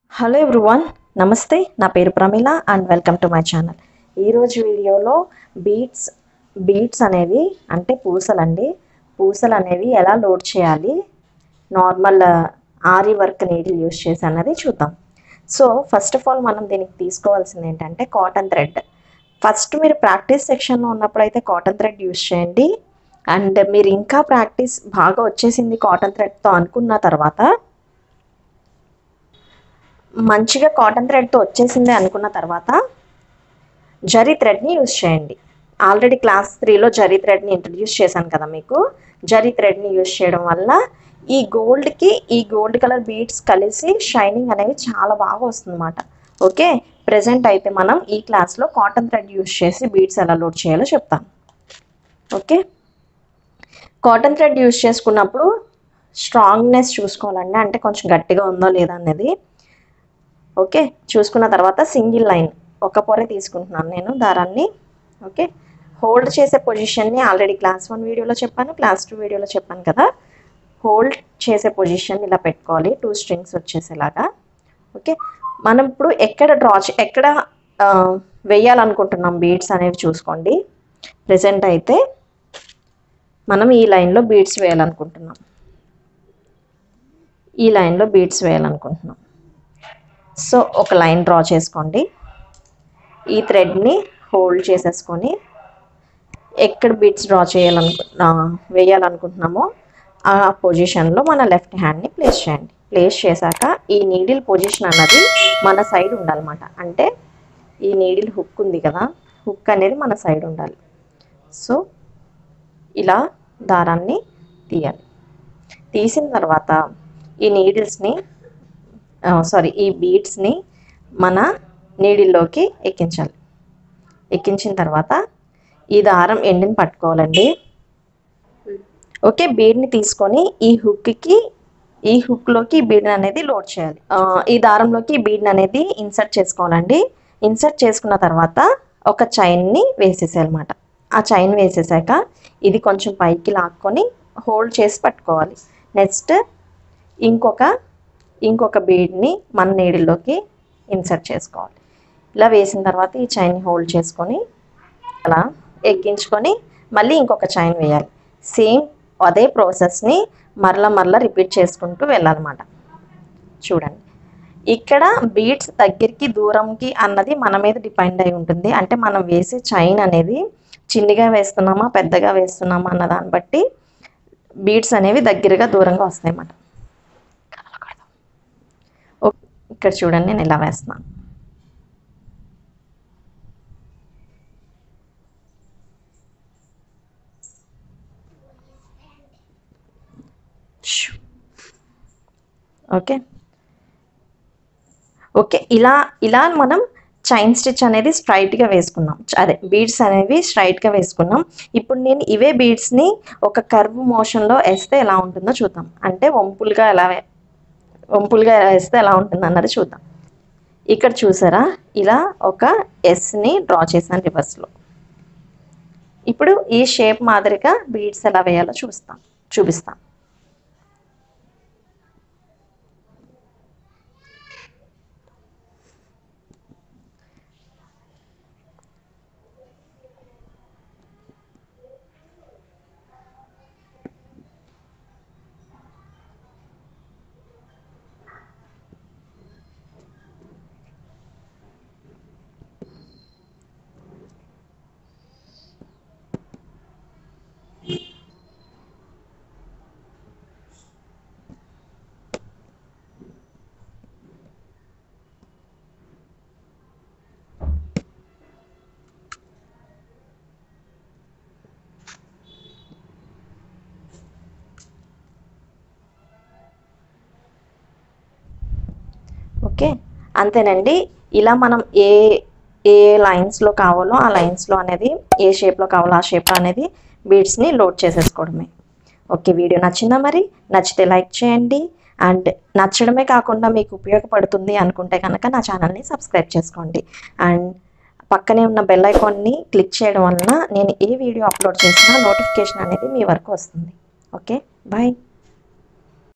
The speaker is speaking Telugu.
హలో ఎవ్రీవన్ నమస్తే నా పేరు Pramila and welcome to my channel ఈరోజు వీడియోలో బీట్స్ బీట్స్ అనేవి అంటే పూసలండి పూసలు అనేవి ఎలా లోడ్ చేయాలి నార్మల్ ఆరి వర్క్ నీడిల్ యూస్ చేసి అన్నది చూద్దాం సో ఫస్ట్ ఆఫ్ ఆల్ మనం దీనికి తీసుకోవాల్సింది ఏంటంటే కాటన్ థ్రెడ్ ఫస్ట్ మీరు ప్రాక్టీస్ సెక్షన్లో ఉన్నప్పుడు అయితే కాటన్ థ్రెడ్ యూస్ చేయండి అండ్ మీరు ఇంకా ప్రాక్టీస్ బాగా వచ్చేసింది కాటన్ థ్రెడ్తో అనుకున్న తర్వాత మంచిగా కాటన్ థ్రెడ్తో వచ్చేసింది అనుకున్న తర్వాత జరీ థ్రెడ్ని యూస్ చేయండి ఆల్రెడీ క్లాస్ త్రీలో జరీ థ్రెడ్ని ఇంట్రడ్యూస్ చేశాను కదా మీకు జరీ థ్రెడ్ని యూస్ చేయడం వల్ల ఈ గోల్డ్కి ఈ గోల్డ్ కలర్ బీడ్స్ కలిసి షైనింగ్ అనేవి చాలా బాగా వస్తుందన్నమాట ఓకే ప్రజెంట్ అయితే మనం ఈ క్లాస్లో కాటన్ థ్రెడ్ యూస్ చేసి బీడ్స్ ఎలా లోడ్ చేయాలో చెప్తాను ఓకే కాటన్ థ్రెడ్ యూస్ చేసుకున్నప్పుడు స్ట్రాంగ్నెస్ చూసుకోవాలండి అంటే కొంచెం గట్టిగా ఉందో లేదా అనేది ఓకే చూసుకున్న తర్వాత సింగిల్ లైన్ ఒక పొర తీసుకుంటున్నాను నేను దారాన్ని ఓకే హోల్డ్ చేసే పొజిషన్ని ఆల్రెడీ క్లాస్ వన్ వీడియోలో చెప్పాను క్లాస్ టూ వీడియోలో చెప్పాను కదా హోల్డ్ చేసే పొజిషన్ ఇలా పెట్టుకోవాలి టూ స్ట్రింగ్స్ వచ్చేసేలాగా ఓకే మనం ఇప్పుడు ఎక్కడ డ్రా ఎక్కడ ఆ, వేయాలనుకుంటున్నాం బీడ్స్ అనేవి చూసుకోండి ప్రజెంట్ అయితే మనం ఈ లైన్లో బీడ్స్ వేయాలనుకుంటున్నాం ఈ లైన్లో బీడ్స్ వేయాలనుకుంటున్నాం సో ఒక లైన్ డ్రా చేసుకోండి ఈ థ్రెడ్ని హోల్డ్ చేసేసుకొని ఎక్కడ బీట్స్ డ్రా చేయాలనుకు ఆ, వేయాలనుకుంటున్నామో ఆ పొజిషన్లో మన లెఫ్ట్ హ్యాండ్ని ప్లేస్ చేయండి ప్లేస్ చేశాక ఈ నీడిల్ పొజిషన్ అన్నది మన సైడ్ ఉండాలన్నమాట అంటే ఈ నీడిల్ హుక్ ఉంది కదా హుక్ అనేది మన సైడ్ ఉండాలి సో ఇలా దారాన్ని తీయాలి తీసిన తర్వాత ఈ నీడిల్స్ని సారీ ఈ బీడ్స్ని మన నీడిల్లోకి ఎక్కించాలి ఎక్కించిన తర్వాత ఈ దారం ఎండిని పట్టుకోవాలండి ఓకే బీడ్ని తీసుకొని ఈ హుక్కి ఈ హుక్లోకి ఈ బీడ్ అనేది లోడ్ చేయాలి ఆ, ఈ దారంలోకి ఈ బీడ్ అనేది ఇన్సర్ట్ చేసుకోవాలండి ఇన్సర్ట్ చేసుకున్న తర్వాత ఒక చైన్ని వేసేసేయాలన్నమాట ఆ చైన్ వేసేసాక ఇది కొంచెం పైకి లాక్కొని హోల్డ్ చేసి పట్టుకోవాలి నెక్స్ట్ ఇంకొక ఇంకొక బీడ్ని మన నీడిల్లోకి ఇన్సర్ట్ చేసుకోవాలి ఇలా వేసిన తర్వాత ఈ చైన్ హోల్డ్ చేసుకొని అలా ఎక్కించుకొని మళ్ళీ ఇంకొక చైన్ వేయాలి సేమ్ అదే ప్రాసెస్ని మరలా మరలా రిపీట్ చేసుకుంటూ వెళ్ళాలన్నమాట చూడండి ఇక్కడ బీడ్స్ దగ్గరికి దూరంకి అన్నది మన మీద డిపెండ్ అయి ఉంటుంది అంటే మనం వేసే చైన్ అనేది చిన్నగా వేస్తున్నామా పెద్దగా వేస్తున్నామా అన్న దాన్ని బట్టి బీడ్స్ అనేవి దగ్గరగా దూరంగా వస్తాయి అన్నమాట ఓ- ఇక్కడ చూడండి నేను ఇలా వేస్తున్నాను షూ. ఓకే ఓకే ఇలా ఇలా మనం చైన్ స్టిచ్ అనేది స్ట్రైట్గా వేసుకున్నాం చ- అదే బీడ్స్ అనేవి స్ట్రైట్గా వేసుకున్నాం ఇప్పుడు నేను ఇవే బీడ్స్ని ఒక కర్వ్ మోషన్లో వేస్తే ఎలా ఉంటుందో చూద్దాం అంటే వంపులుగా ఎలా వే- వంపులుగా వేస్తే ఎలా ఉంటుంది అన్నది చూద్దాం ఇక్కడ చూసారా ఇలా ఒక ఎస్ని డ్రా చేశాను రివర్స్లో ఇప్పుడు ఈ షేప్ మాదిరిగా బీడ్స్ ఎలా వేయాలో చూస్తాం చూపిస్తాం ఓకే అంతేనండి ఇలా మనం ఏ ఏ లైన్స్లో కావాలో ఆ లైన్స్లో అనేది ఏ షేప్లో కావాలో ఆ షేప్లో అనేది బీడ్స్ని లోడ్ చేసేసుకోవడమే ఓకే వీడియో నచ్చిందా మరి నచ్చితే లైక్ చేయండి అండ్ నచ్చడమే కాకుండా మీకు ఉపయోగపడుతుంది అనుకుంటే కనుక నా ఛానల్ని సబ్స్క్రైబ్ చేసుకోండి అండ్ పక్కనే ఉన్న బెల్ ఐకాన్ని క్లిక్ చేయడం వలన నేను ఏ వీడియో అప్లోడ్ చేసినా నోటిఫికేషన్ అనేది మీ వరకు వస్తుంది ఓకే బాయ్